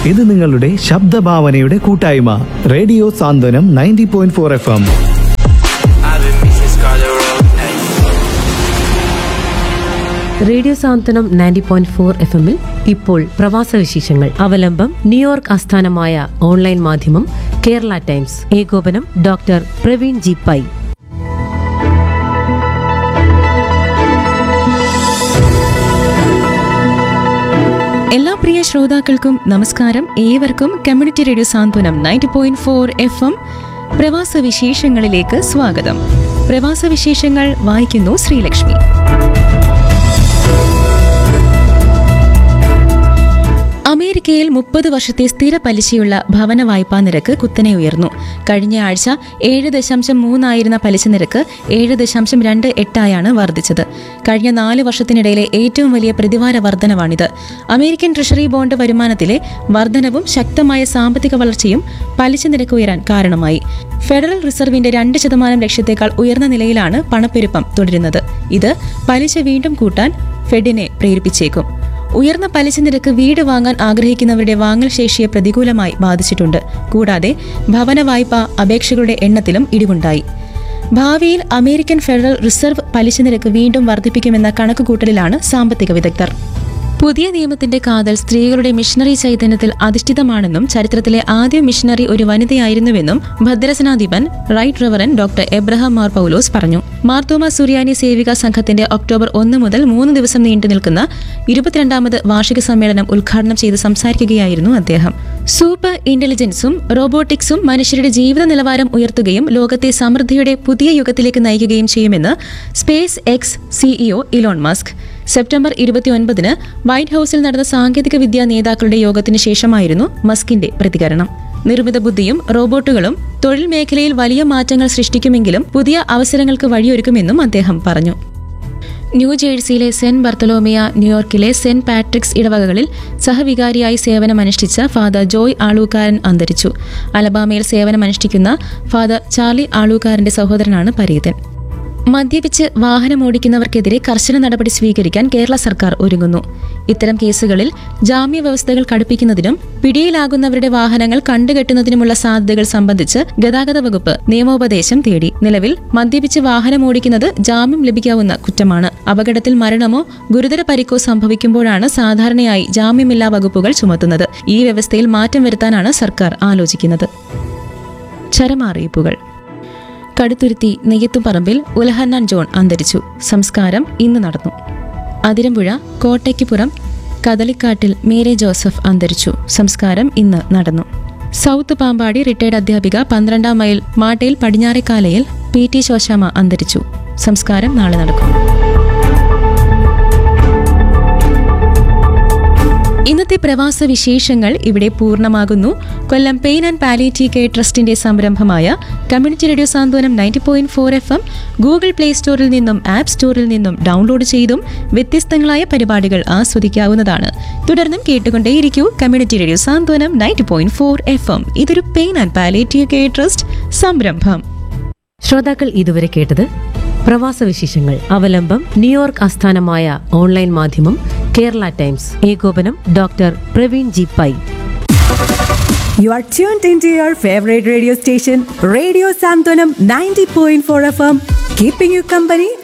ഇത് നിങ്ങളുടെ ശബ്ദഭാവനയുടെ കൂട്ടായ്മ radio Santhwanam ninety point four F M I've been missing Scarlet Road. Ay. Radio Santhwanam ninety point four F എമ്മിൽ ഇപ്പോൾ പ്രവാസ വിശേഷങ്ങൾ അവലംബം ന്യൂയോർക്ക് ആസ്ഥാനമായ ഓൺലൈൻ മാധ്യമം കേരള ടൈംസ് ഏകോപനം ഡോക്ടർ പ്രവീൺ ജി പൈ എല്ലാ പ്രിയ ശ്രോതാക്കൾക്കും നമസ്കാരം ഏവർക്കും community radio Santhwanam ninety point four F M പ്രവാസ വിശേഷങ്ങളിലേക്ക് സ്വാഗതം പ്രവാസ വിശേഷങ്ങൾ വായിക്കുന്നു ശ്രീലക്ഷ്മി അമേരിക്കയിൽ മുപ്പത് വർഷത്തെ സ്ഥിര പലിശയുള്ള ഭവന വായ്പാ നിരക്ക് കുത്തനെ ഉയർന്നു കഴിഞ്ഞ ആഴ്ച ഏഴ് ദശാംശം മൂന്നായിരുന്ന പലിശ നിരക്ക് ഏഴ് ദശാംശം രണ്ട് എട്ടായാണ് വർദ്ധിച്ചത് കഴിഞ്ഞ നാല് വർഷത്തിനിടയിലെ ഏറ്റവും വലിയ പ്രതിവാര വർധനവാണിത് അമേരിക്കൻ ട്രഷറി ബോണ്ട് വരുമാനത്തിലെ വർധനവും ശക്തമായ സാമ്പത്തിക വളർച്ചയും പലിശ നിരക്ക് ഉയരാൻ കാരണമായി ഫെഡറൽ റിസർവിന്റെ രണ്ട് ശതമാനം ലക്ഷ്യത്തേക്കാൾ ഉയർന്ന നിലയിലാണ് പണപ്പെരുപ്പം തുടരുന്നത് ഇത് പലിശ വീണ്ടും കൂട്ടാൻ ഫെഡിനെ പ്രേരിപ്പിച്ചേക്കും ഉയർന്ന പലിശ നിരക്ക് വീട് വാങ്ങാൻ ആഗ്രഹിക്കുന്നവരുടെ വാങ്ങൽ ശേഷിയെ പ്രതികൂലമായി ബാധിച്ചിട്ടുണ്ട് കൂടാതെ ഭവന വായ്പ അപേക്ഷകളുടെ എണ്ണത്തിലും ഇടിവുണ്ടായി ഭാവിയിൽ അമേരിക്കൻ ഫെഡറൽ റിസർവ് പലിശ നിരക്ക് വീണ്ടും വർദ്ധിപ്പിക്കുമെന്ന കണക്കുകൂട്ടലിലാണ് സാമ്പത്തിക വിദഗ്ധർ പുതിയ നിയമത്തിന്റെ കാതൽ സ്ത്രീകളുടെ മിഷണറി ചൈതന്യത്തിൽ അധിഷ്ഠിതമാണെന്നും ചരിത്രത്തിലെ ആദ്യ മിഷണറി ഒരു വനിതയായിരുന്നുവെന്നും ഭദ്രസനാധിപൻ right reverend doctor Abraham Mar Paulose പറഞ്ഞു മാർത്തോമ സുറിയാനി സേവിക സംഘത്തിന്റെ ഒക്ടോബർ ഒന്ന് മുതൽ മൂന്ന് ദിവസം നീണ്ടു നിൽക്കുന്ന ഇരുപത്തിരണ്ടാമത് വാർഷിക സമ്മേളനം ഉദ്ഘാടനം ചെയ്ത് സംസാരിക്കുകയായിരുന്നു അദ്ദേഹം സൂപ്പർ ഇന്റലിജൻസും റോബോട്ടിക്സും മനുഷ്യരുടെ ജീവിത നിലവാരം ഉയർത്തുകയും ലോകത്തെ സമൃദ്ധിയുടെ പുതിയ യുഗത്തിലേക്ക് നയിക്കുകയും ചെയ്യുമെന്ന് space X CEO Elon Musk September ഇരുപത്തിയൊൻപതിന് വൈറ്റ് ഹൌസിൽ നടന്ന സാങ്കേതിക വിദ്യാ നേതാക്കളുടെ യോഗത്തിന് ശേഷമായിരുന്നു മസ്കിന്റെ പ്രതികരണം നിർമ്മിത ബുദ്ധിയും റോബോട്ടുകളും തൊഴിൽ മേഖലയിൽ വലിയ മാറ്റങ്ങൾ സൃഷ്ടിക്കുമെങ്കിലും പുതിയ അവസരങ്ങൾക്ക് വഴിയൊരുക്കുമെന്നും അദ്ദേഹം പറഞ്ഞു ന്യൂജേഴ്സിയിലെ സെന്റ് ബർത്തലോമിയ ന്യൂയോർക്കിലെ സെന്റ് പാട്രിക്സ് ഇടവകകളിൽ സഹവികാരിയായി സേവനമനുഷ്ഠിച്ച ഫാദർ ജോയ് ആളൂക്കാരൻ അന്തരിച്ചു അലബാമയിൽ സേവനമനുഷ്ഠിക്കുന്ന ഫാദർ ചാർലി ആളൂക്കാരന്റെ സഹോദരനാണ് പരീതൻ മദ്യപിച്ച് വാഹനമോടിക്കുന്നവർക്കെതിരെ കർശന നടപടി സ്വീകരിക്കാൻ കേരള സർക്കാർ ഒരുങ്ങുന്നു ഇത്തരം കേസുകളിൽ ജാമ്യ വ്യവസ്ഥകൾ കടുപ്പിക്കുന്നതിനും പിടിയിലാകുന്നവരുടെ വാഹനങ്ങൾ കണ്ടുകെട്ടുന്നതിനുമുള്ള സാധ്യതകൾ സംബന്ധിച്ച് ഗതാഗത വകുപ്പ് നിയമോപദേശം തേടി നിലവിൽ മദ്യപിച്ച് വാഹനമോടിക്കുന്നത് ജാമ്യം ലഭിക്കാവുന്ന കുറ്റമാണ് അപകടത്തിൽ മരണമോ ഗുരുതര പരിക്കോ സംഭവിക്കുമ്പോഴാണ് സാധാരണയായി ജാമ്യമില്ലാ വകുപ്പുകൾ ചുമത്തുന്നത് ഈ വ്യവസ്ഥയിൽ മാറ്റം വരുത്താനാണ് സർക്കാർ ആലോചിക്കുന്നത് ചരമറിയിപ്പുകൾ കടുത്തുരുത്തി നെയ്യത്തുപറമ്പിൽ ഉലഹന്നാൻ ജോൺ അന്തരിച്ചു സംസ്കാരം ഇന്ന് നടന്നു അതിരമ്പുഴ കോട്ടയ്ക്കുപുറം കദളിക്കാട്ടിൽ മേരെ ജോസഫ് അന്തരിച്ചു സംസ്കാരം ഇന്ന് നടന്നു സൗത്ത് പാമ്പാടി റിട്ടയർഡ് അധ്യാപിക പന്ത്രണ്ടാം mile Mattayil Padinjarekkalayil P T Shoshamma അന്തരിച്ചു സംസ്കാരം നാളെ നടക്കും ഇന്നത്തെ പ്രവാസ വിശേഷങ്ങൾ ഇവിടെ പൂർണ്ണമാകുന്നു Kollam pain and palliative care ട്രസ്റ്റിന്റെ സംരംഭമായ community radio Santhwanam ninety point four F M Google play സ്റ്റോറിൽ നിന്നും ആപ്പ് സ്റ്റോറിൽ നിന്നും ഡൗൺലോഡ് ചെയ്തും വ്യത്യസ്തങ്ങളായ പരിപാടികൾ ആസ്വദിക്കാവുന്നതാണ് തുടർന്നും കേട്ടുകൊണ്ടേയിരിക്കൂ community radio Santhwanam ninety point four F M ഇതൊരു pain and palliative care trust സംരംഭം ശ്രോതാക്കൾ ഇതുവരെ കേട്ടത് പ്രവാസ വിശേഷങ്ങൾ അവലംബം ന്യൂയോർക്ക് ആസ്ഥാനമായ ഓൺലൈൻ മാധ്യമം കേരള ടൈംസ് ഏകോപനം doctor Praveen G Pai You are tuned into your favorite radio station, Radio Santonam 90.4 FM, keeping you company